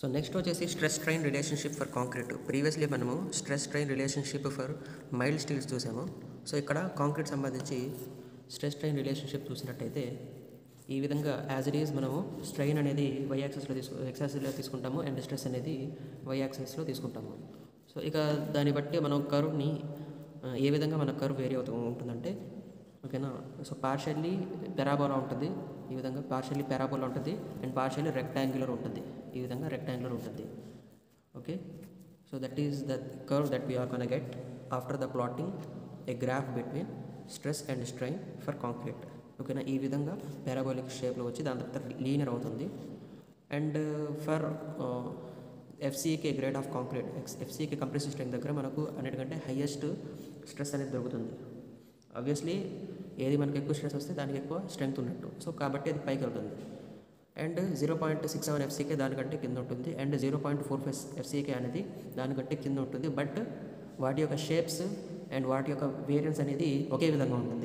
so next వచ్చేసి stress strain relationship for concrete previously మనము stress strain relationship for mild steels చూసాము so ఇక్కడ concrete సంబంధించి stress strain relationship చూసినట్టయితే ఈ విధంగా యాజ్ ఇట్ ఈజ్ మనము స్ట్రైన్ అనేది వై యాక్సెస్లో తీసుకు ఎక్స్ యాక్సెస్లో తీసుకుంటాము అండ్ స్ట్రెస్ అనేది వై యాక్సెస్లో తీసుకుంటాము సో ఇక దాన్ని బట్టి మనం కర్వ్ని ఏ విధంగా మన కర్వ్ వేరీ అవుతూ ఉంటుందంటే ఓకేనా సో పార్షియల్లీ పెరాబోలా ఉంటుంది ఈ విధంగా పార్షియల్లీ పెరాబోలా ఉంటుంది అండ్ పార్షియల్లీ రెక్టాంగులర్ ఉంటుంది ఈ విధంగా రెక్టాంగులర్ ఉంటుంది okay so that is the curve that we are can get after the plotting a graph between stress and strain for concrete ఓకేనా ఈ విధంగా పారాబోలిక్ షేప్లో వచ్చి దాని తర్వాత లీనియర్ అవుతుంది and for F C K grade of concrete X F C K compressive strength దగ్గర మనకు అన్నిటికంటే హయ్యెస్ట్ స్ట్రెస్ అనేది దొరుకుతుంది ఆబ్వియస్లీ ఏది మనకి ఎక్కువ స్ట్రెస్ వస్తే దానికి ఎక్కువ స్ట్రెంగ్త్ ఉన్నట్టు సో కాబట్టి అది పైకి వెళ్తుంది and zero point six seven F C K దానికంటే కింద ఉంటుంది and zero point four five F C K అనేది దానికంటే కింద ఉంటుంది బట్ వాటి యొక్క షేప్స్ అండ్ వాటి యొక్క వేరియన్స్ అనేది ఒకే విధంగా ఉంటుంది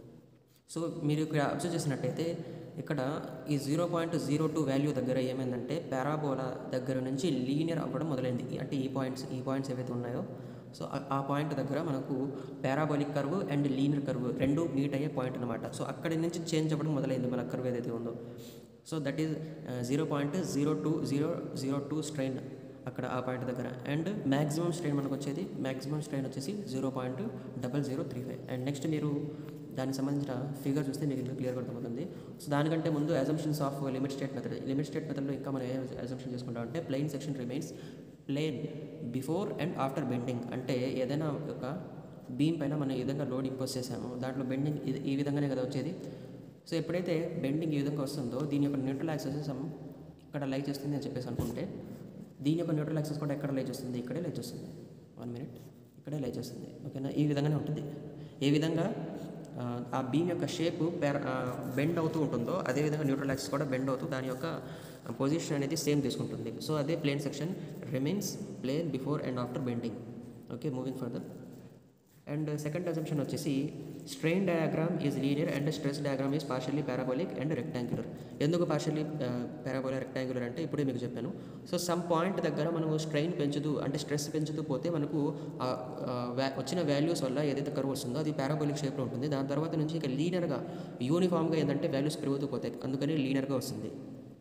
సో మీరు ఇక్కడ అబ్జర్వ్ చేసినట్టయితే ఇక్కడ ఈ zero point zero two value దగ్గర ఏమైందంటే పారాబోలా దగ్గర నుంచి లీనియర్ అవ్వడం మొదలైంది అంటే ఈ పాయింట్స్ ఈ పాయింట్స్ ఏవైతే ఉన్నాయో సో ఆ- ఆ పాయింట్ దగ్గర మనకు parabolic curve and linear curve రెండు మీట్ అయ్యే పాయింట్ అనమాట సో అక్కడి నుంచి చేంజ్ అవ్వడం మొదలైంది మన కర్వ్ ఏదైతే ఉందో so that is zero point zero two zero zero two strain అక్కడ ఆ పాయింట్ దగ్గర అండ్ మ్యాక్సిమం స్ట్రెయిన్ మనకు వచ్చేది మ్యాక్సిమం స్ట్రెయిన్ వచ్చేసి zero point double zero three five and next మీరు దానికి సంబంధించిన ఫిగర్ చూస్తే మీకు ఇంకా క్లియర్గా అర్థమవుతుంది సో దానికంటే ముందు assumptions of limit state method limit state మెథడ్లో ఇంకా మనం ఏ అజంప్షన్ చేసుకుంటాం అంటే plane section remains plane before and after bending అంటే ఏదైనా ఒక బీమ్ పైన మనం ఈ విధంగా లోడ్ ఇంపోజ్ చేసామో దాంట్లో బెండింగ్ ఇది- ఈ విధంగానే కదా వచ్చేది సో ఎప్పుడైతే బెండింగ్ ఈ విధంగా వస్తుందో దీని యొక్క న్యూట్రల్ యాక్సెస్ ఇక్కడ లై చేస్తుంది అని చెప్పేసి అనుకుంటే దీని యొక్క న్యూట్రల్ యాక్సెస్ కూడా ఎక్కడ లై చేస్తుంది ఇక్కడే లై చేస్తుంది వన్ మినిట్ ఇక్కడే లై చేస్తుంది ఓకేనా ఈ విధంగానే ఉంటుంది ఏ విధంగా ఆ, ఆ బీమ్ యొక్క షేప్ బెండ్ అవుతూ ఉంటుందో అదేవిధంగా న్యూట్రల్ యాక్సెస్ కూడా బెండ్ అవుతూ దాని యొక్క పొజిషన్ అనేది సేమ్ తీసుకుంటుంది సో అదే plane section remains plane before and after bending okay moving further and second assumption వచ్చేసి strain diagram is linear and stress diagram is partially parabolic and rectangular ఎందుకు partially parabolic rectangular అంటే ఇప్పుడే మీకు చెప్పాను so some point దగ్గర మనము strain పెంచుతూ అంటే స్ట్రెస్ పెంచుతూ పోతే మనకు ఆ, ఆ, వ్యా- వచ్చిన వాల్యూస్ వల్ల ఏదైతే కర్వ్ వస్తుందో అది పారాబోలిక్ షేప్లో ఉంటుంది దాని తర్వాత నుంచి ఇక లీనియర్గా యూనిఫామ్గా ఏంటంటే వాల్యూస్ పెరుగుతూ పోతాయి అందుకని లీనియర్గా వస్తుంది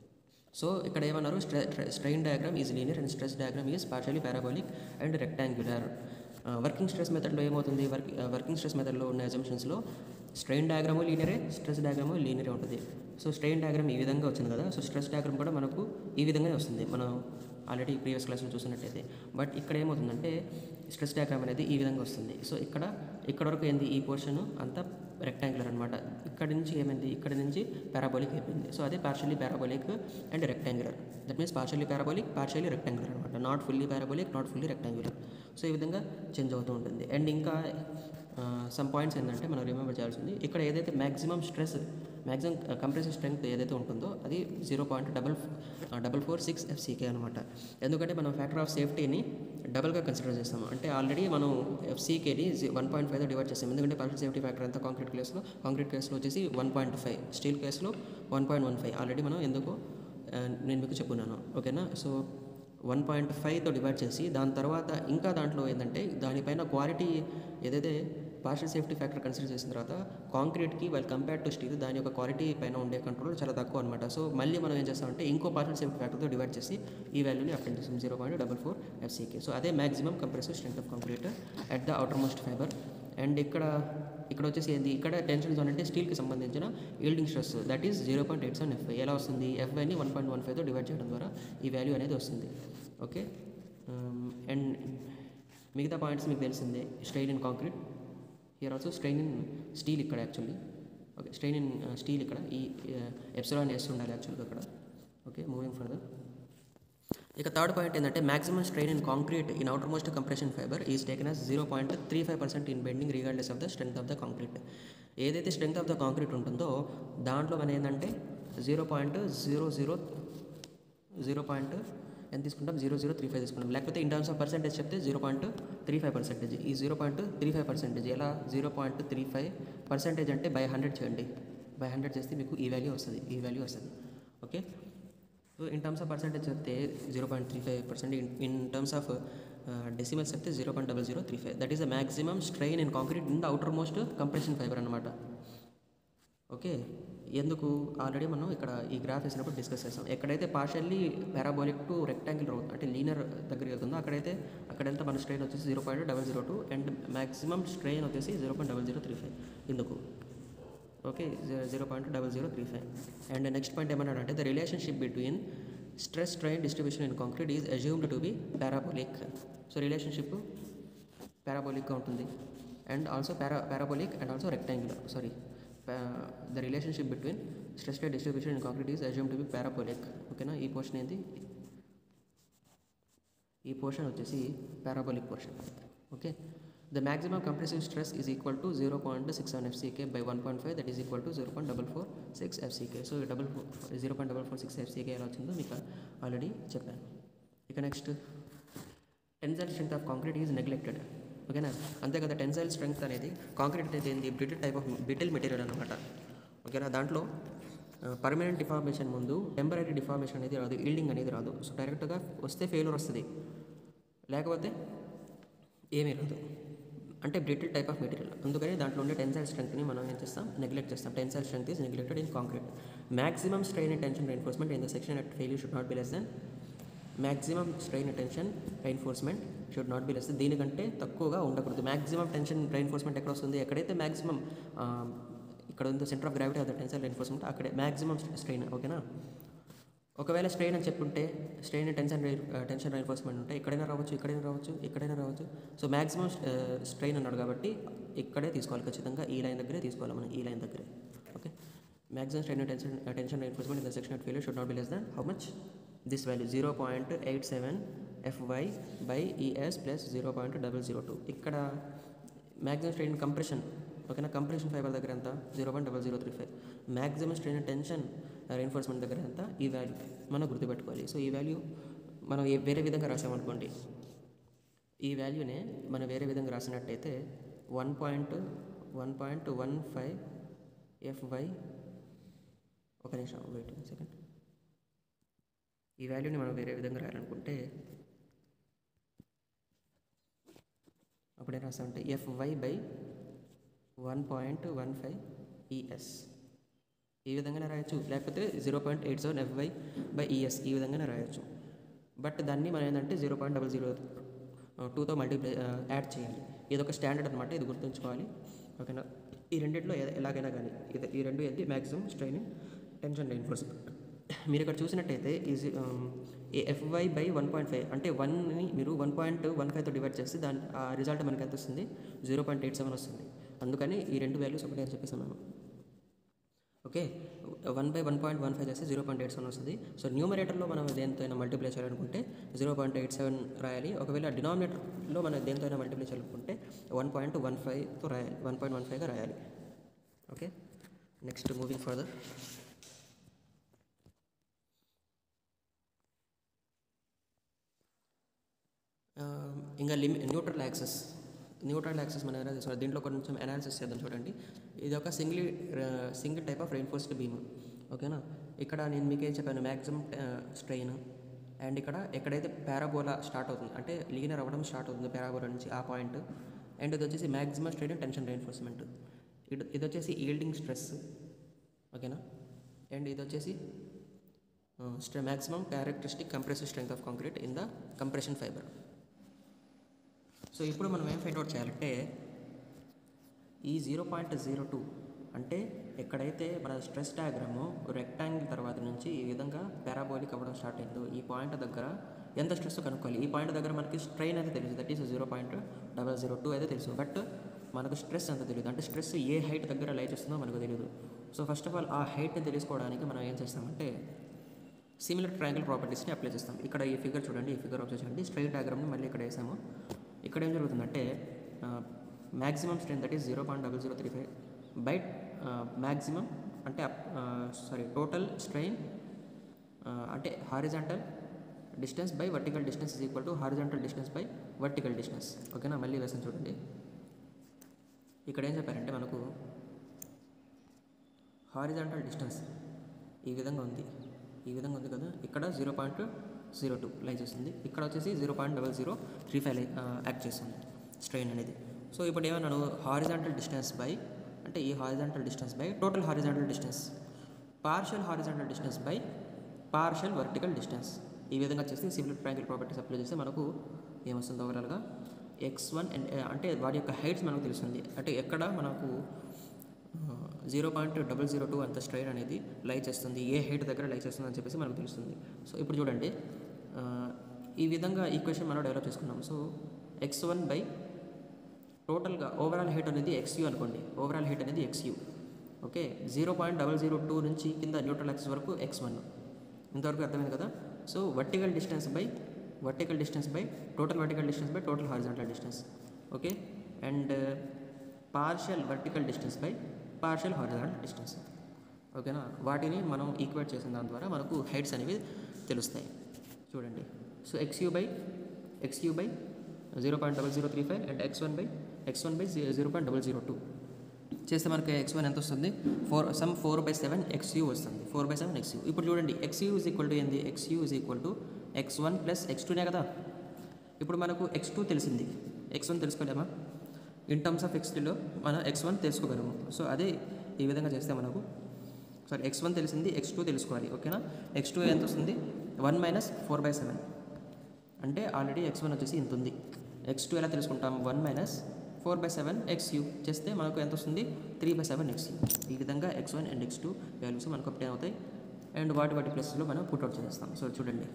సో ఇక్కడ ఏమన్నారు స్ట్రె strain diagram is linear and stress diagram is partially parabolic and rectangular working stress మెథడ్లో ఏమవుతుంది వర్క్ వర్కింగ్ స్ట్రెస్ మెథడ్లో ఉన్న అజంప్షన్స్లో స్ట్రెయిన్ డయాగ్రాము లీనియరే స్ట్రెస్ డయాగ్రాము లీనియరే ఉంటుంది సో స్ట్రెయిన్ డయాగ్రామ్ ఈ విధంగా వచ్చింది కదా సో స్ట్రెస్ డయాగ్రామ్ కూడా మనకు ఈ విధంగానే వస్తుంది మనం ఆల్రెడీ ప్రీవియస్ క్లాస్లో చూసినట్టయితే బట్ ఇక్కడ ఏమవుతుందంటే స్ట్రెస్ డయాగ్రామ్ అనేది ఈ విధంగా వస్తుంది సో ఇక్కడ ఇక్కడ వరకు ఏంది ఈ పోర్షన్ అంతా రెక్టాంగులర్ అనమాట ఇక్కడ నుంచి ఏమైంది ఇక్కడ నుంచి పారాబోలిక్ అయిపోయింది సో అదే partially parabolic and rectangular that means partially parabolic partially rectangular అనమాట not fully parabolic not fully rectangular so ఈ విధంగా చేంజ్ అవుతూ ఉంటుంది అండ్ ఇంకా సమ్ పాయింట్స్ ఏంటంటే మనం రిమెంబర్ చేయాల్సింది ఇక్కడ ఏదైతే maximum stress maximum compressive strength ఏదైతే ఉంటుందో అది zero point double double four six F C K అనమాట ఎందుకంటే మనం ఫ్యాక్టర్ ఆఫ్ సేఫ్టీని డబల్గా కన్సిడర్ చేస్తాము అంటే ఆల్రెడీ మనం ఎఫ్సీకేని వన్ పాయింట్ ఫైవ్తో డివైడ్ చేస్తాం ఎందుకంటే పర్సెంట్ సేఫ్టీ ఫ్యాక్టర్ అంతా కాంక్రీట్ కేసులో కాంక్రీట్ కేసులో వచ్చేసి వన్ పాయింట్ ఫైవ్ స్టీల్ కేసులో one point one five already మనం ఎందుకు ఆ, నేను మీకు చెప్పున్నాను ఓకేనా సో వన్ పాయింట్ ఫైవ్తో డివైడ్ చేసి దాని తర్వాత ఇంకా దాంట్లో ఏంటంటే దానిపైన క్వాలిటీ ఏదైతే పార్షల్ సేఫ్టీ ఫ్యాక్టర్ కన్సిడర్ చేసిన తర్వాత కాంక్రీట్కి వాళ్ళు కంపేర్ టు స్టీల్ దాని యొక్క క్వాలిటీ పైన ఉండే కంట్రోల్ చాలా తక్కువ అనమాట సో మళ్ళీ మనం ఏం చేస్తామంటే ఇంకో పార్షల్ సేఫ్టీ ఫ్యాక్టర్తో డివైడ్ చేసి ఈ వాల్యూని అప్డేట్ చేస్తాం zero point double four F C K so అదే maximum compressive strength of concrete at the outermost fibre and ఇక్కడ ఇక్కడ వచ్చేసి ఏంది ఇక్కడ టెన్షన్ జోన్ అంటే స్టీల్కి సంబంధించిన yielding stress that is zero point eight seven F Y ఎలా వస్తుంది ఎఫ్ఐని వన్ పాయింట్ వన్ ఫైవ్తో డివైడ్ చేయడం ద్వారా ఈ వాల్యూ అనేది వస్తుంది ఓకే అండ్ మిగతా పాయింట్స్ మీకు తెలిసిందే strain in concrete here also strain in steel ఇక్కడ actually okay strain in steel ఇక్కడ ఈ ఎప్సిలాన్ ఎస్ ఉండాలి యాక్చువల్గా ఇక్కడ ఓకే మూవింగ్ ఫర్దర్ ఇక థర్డ్ పాయింట్ ఏంటంటే maximum strain in concrete in outermost compression fibre is taken as zero point three five percent in bending regardless of the strength of the concrete ఏదైతే strength of the concrete ఉంటుందో దాంట్లో మన ఏంటంటే zero point zero zero zero point ఎంత తీసుకుంటాం zero zero three five తీసుకుంటాం లేకపోతే in terms of percentage చెప్తే zero point three five percentage ఈ zero point three five percentage ఎలా zero point three five percentage అంటే బై హండ్రెడ్ చేయండి by hundred చేస్తే మీకు ఈ వాల్యూ వస్తుంది ఈ వాల్యూ వస్తుంది okay so in terms of percentage చెప్తే zero point three five percent in terms of decimals చెప్తే zero point double zero three five that is the maximum strain in concrete in the outermost compression fibre అనమాట okay ఎందుకు already మనం ఇక్కడ ఈ graph వేసినప్పుడు discuss చేస్తాం ఎక్కడైతే partially parabolic to rectangle రోడ్ అంటే లీనర్ దగ్గరికి వెళ్తుందో అక్కడైతే అక్కడంతా మన స్ట్రెయిన్ వచ్చేసి zero point double zero two and maximum strain వచ్చేసి zero point double zero three five ఎందుకు okay zero point double zero three five and next point ఏమన్నాడంటే the relationship between stress strain distribution in concrete is assumed to be parabolic so relationship పారాబోలిక్గా ఉంటుంది and also para parabolic and also rectangular sorry the relationship between stress strain distribution in concrete is assume to be parabolic ఓకేనా ఈ portion ఏంటి ఈ portion వచ్చేసి parabolic portion okay the maximum compressive stress is equal to zero point six seven F C K by one point five that is equal to zero point double four six FCK so double four zero point double four six F C K ఎలా వచ్చిందో మీకు already చెప్పాను ఇక next tensile strength of concrete is neglected ఓకేనా అంతే కదా tensile strength అనేది concrete అనేది ఏంది brittle type of brittle material అనమాట ఓకేనా దాంట్లో పర్మనెంట్ డిఫార్మేషన్ ముందు టెంపరీ డిఫార్మేషన్ అనేది రాదు ఈల్డింగ్ అనేది రాదు సో డైరెక్ట్గా వస్తే ఫెయిల్యూర్ వస్తుంది లేకపోతే ఏమీ రాదు అంటే బ్రిటిల్ టైప్ ఆఫ్ మెటీరియల్ అందుకని దాంట్లో ఉండే టెన్సైల్ స్ట్రెంగ్త్ని మనం ఏం చేస్తాం నెగ్లెక్ట్ చేస్తాం tensile strength is neglected in concrete maximum strain and tension reinforcement in the section at failure should not be less then maximum strain tension reinforcement should not be less దీనికంటే తక్కువగా ఉండకూడదు maximum tension reinforcement ఎక్కడ వస్తుంది ఎక్కడైతే maximum ఇక్కడ ఉందో centre of gravity of the tension reinforcement అక్కడే maximum strain ఓకేనా ఒకవేళ స్ట్రెయిన్ అని చెప్పుంటే స్ట్రెయిన్ టెన్షన్ టెన్షన్ రెయిన్ఫోర్స్మెంట్ ఉంటే ఎక్కడైనా రావచ్చు ఎక్కడైనా రావచ్చు ఎక్కడైనా రావచ్చు సో మ్యాక్సిమం స్ట్రెయిన్ అన్నాడు కాబట్టి ఇక్కడే తీసుకోవాలి ఖచ్చితంగా ఈ లైన్ దగ్గరే తీసుకోవాలి మనం ఈ లైన్ దగ్గరే okay maximum strain tension tension reinforcement in the section of failure should not be less than how much this value zero point eight seven F Y by E S plus zero point double zero two ఇక్కడ maximum strain compression ఓకేనా compression fibre దగ్గర ఎంత zero point double zero three five maximum strain tension reinforcement దగ్గర ఎంత ఈ value మనం గుర్తుపెట్టుకోవాలి so ఈ వాల్యూ మనం ఏ- వేరే విధంగా రాసామనుకోండి ఈ వాల్యూనే మనం వేరే విధంగా రాసినట్టయితే one point one point one five F Y ఒక నిమిషం వెయిట్ సెకండ్ ఈ వాల్యూని మనం వేరే విధంగా రాయాలనుకుంటే అప్పుడే రాసామంటే F Y by one point one five E S ఈ విధంగానే రాయొచ్చు లేకపోతే zero point eight seven F Y by E S ఈ విధంగానే రాయొచ్చు బట్ దాన్ని మనం ఏంటంటే జీరో పాయింట్ డబల్ జీరో టూతో మల్టీప్లై యాడ్ చేయాలి ఇది ఒక స్టాండర్డ్ అనమాట ఇది గుర్తుంచుకోవాలి ఓకేనా ఈ రెండిట్లో ఏ- ఎలాగైనా కానీ ఇది ఈ రెండు ఏంటి మ్యాక్సిమం స్ట్రెయిన్ టెన్షన్ రెయిన్ఫోర్స్మెంట్ మీరు ఇక్కడ చూసినట్టయితే easy F Y by one point five అంటే వన్ని మీరు వన్ పాయింట్ వన్ ఫైవ్తో డివైడ్ చేస్తే దాని ఆ రిజల్ట్ మనకి ఎంత వస్తుంది జీరో పాయింట్ ఎయిట్ సెవెన్ వస్తుంది అందుకని ఈ రెండు వాల్యూస్ ఒకటే అని చెప్పేసాం మేము okay one by one point one five చేస్తే జీరో పాయింట్ ఎయిట్ సెవెన్ వస్తుంది సో న్యూమరేటర్లో మనం దేంతో అయినా మల్టిప్లై చేయాలనుకుంటే జీరో పాయింట్ ఎయిట్ సెవెన్ రాయాలి ఒకవేళ డినామినేటర్లో మనం దేంతో అయినా మల్టిప్లై చేయాలనుకుంటే వన్ పాయింట్ వన్ ఫైవ్తో రాయాలి వన్ పాయింట్ వన్ ఫైవ్గా రాయాలి ఓకే నెక్స్ట్ మూవింగ్ ఫర్దర్ ఇంకా లిమి న్యూట్రల్ యాక్సెస్ న్యూట్రల్ యాక్సెస్ మన ఎలా తీసుకోవాలి దీంట్లో కొంచెం అనాలిసిస్ చేద్దాం చూడండి ఇది ఒక single single type of reinforced beam ఓకేనా ఇక్కడ నేను మీకు ఏం చెప్పాను మ్యాక్సిమం స్ట్రెయిన్ అండ్ ఇక్కడ ఎక్కడైతే పారాబోలా స్టార్ట్ అవుతుంది అంటే లీనర్ అవ్వడం స్టార్ట్ అవుతుంది పారాబోలా నుంచి ఆ పాయింట్ అండ్ ఇది వచ్చేసి మ్యాక్సిమం స్ట్రెయిన్ టెన్షన్ రెయిన్ఫోర్స్మెంట్ ఇది ఇది వచ్చేసి ఈల్డింగ్ స్ట్రెస్ ఓకేనా అండ్ ఇది వచ్చేసి స్ట్రె maximum characteristic compressive strength of concrete in the compression fibre so ఇప్పుడు మనం ఏం ఫైండ్ అవుట్ చేయాలంటే ఈ జీరో పాయింట్ జీరో టూ అంటే ఎక్కడైతే మన స్ట్రెస్ డయాగ్రాము రెక్టాంగిల్ తర్వాత నుంచి ఈ విధంగా పారాబోలిక్ అవ్వడం స్టార్ట్ అయిందో ఈ పాయింట్ దగ్గర ఎంత స్ట్రెస్ కనుక్కోవాలి ఈ పాయింట్ దగ్గర మనకి స్ట్రెయిన్ అయితే తెలుసు that is zero point double zero two అయితే తెలుసు బట్ మనకు స్ట్రెస్ అంత తెలియదు అంటే స్ట్రెస్ ఏ హైట్ దగ్గర లై చేస్తుందో మనకు తెలియదు సో ఫస్ట్ ఆఫ్ ఆల్ ఆ హైట్ని తెలుసుకోవడానికి మనం ఏం చేస్తామంటే సిమిలర్ ట్రయాంగిల్ ప్రాపర్టీస్ని అప్లై చేస్తాం ఇక్కడ ఈ ఫిగర్ చూడండి ఈ ఫిగర్ ఆబ్జర్వ్ చేయండి స్ట్రైట్ డయాగ్రామ్ని మళ్ళీ ఇక్కడ వేసాము ఇక్కడ ఏం జరుగుతుందంటే maximum strength that is zero point double zero three five by maximum అంటే సారీ టోటల్ స్ట్రెయిన్ అంటే horizontal distance by vertical distance is equal to horizontal distance by vertical distance ఓకేనా మళ్ళీ వేసాను చూడండి ఇక్కడ ఏం చెప్పారంటే మనకు హారిజాంటల్ డిస్టెన్స్ ఈ విధంగా ఉంది ఈ విధంగా ఉంది కదా ఇక్కడ జీరో పాయింట్ జీరో టూ లై చేస్తుంది ఇక్కడ వచ్చేసి zero point double zero three five act చేస్తుంది స్ట్రెయిన్ అనేది సో ఇప్పుడు ఏమన్నాను హారిజాంటల్ డిస్టెన్స్ బై అంటే ఈ horizontal distance by total horizontal distance partial horizontal distance by partial vertical distance ఈ విధంగా చేస్తే సివిల్ ట్రయాంగిల్ ప్రాపర్టీస్ అప్లై చేస్తే మనకు ఏమొస్తుంది ఓవరాల్గా ఎక్స్ వన్ అండ్ అంటే వాటి యొక్క హైట్స్ మనకు తెలుస్తుంది అంటే ఎక్కడ మనకు zero point double zero two అంత స్ట్రైన్ అనేది లై చేస్తుంది ఏ హైట్ దగ్గర లై చేస్తుంది అని చెప్పేసి మనకు తెలుస్తుంది సో ఇప్పుడు చూడండి ఆ, ఈ విధంగా ఈక్వేషన్ మనం డెవలప్ చేసుకున్నాం సో ఎక్స్ వన్ బై టోటల్గా ఓవరాల్ హైట్ అనేది ఎక్స్యూ అనుకోండి ఓవరాల్ హైట్ అనేది X U okay zero point double zero two నుంచి కింద న్యూట్రల్ యాక్సిస్ వరకు ఎక్స్ వన్ ఇంతవరకు అర్థమైంది కదా so vertical distance by vertical distance by total vertical distance by total horizontal distance okay and partial vertical distance by partial horizontal distance ఓకేనా వాటిని మనం equate చేసిన దాని ద్వారా మనకు హైట్స్ అనేవి తెలుస్తాయి చూడండి so X U by X U by zero point double zero three five and X one by X one by zero point double zero two చేస్తే మనకి ఎక్స్ వన్ ఎంత వస్తుంది four some four by seven X U వస్తుంది four by seven ఎక్స్యూ ఇప్పుడు చూడండి ఎక్స్యూ is equal to ఏంది X U is equal to X one plus X టూనే కదా ఇప్పుడు మనకు ఎక్స్ టూ తెలిసింది ఎక్స్ వన్ తెలుసుకోలేమా ఇన్ టర్మ్స్ ఆఫ్ ఎక్స్టీలో మనం ఎక్స్ వన్ తెలుసుకోగలము సో అదే ఈ విధంగా చేస్తే మనకు సారీ ఎక్స్ వన్ తెలిసింది ఎక్స్ టూ తెలుసుకోవాలి ఓకేనా ఎక్స్ టూ ఎంత వస్తుంది one minus four by seven అంటే ఆల్రెడీ ఎక్స్ వన్ వచ్చేసి ఇంత ఉంది ఎక్స్ టూ ఎలా తెలుసుకుంటాం one minus four by seven X U చేస్తే మనకు ఎంత వస్తుంది three by seven X U ఈ విధంగా X one and X two values మనకు అప్డే అవుతాయి అండ్ వాటి వాటి ప్లేసెస్లో మనం పుట్అవుట్ చేస్తాం సో చూడండి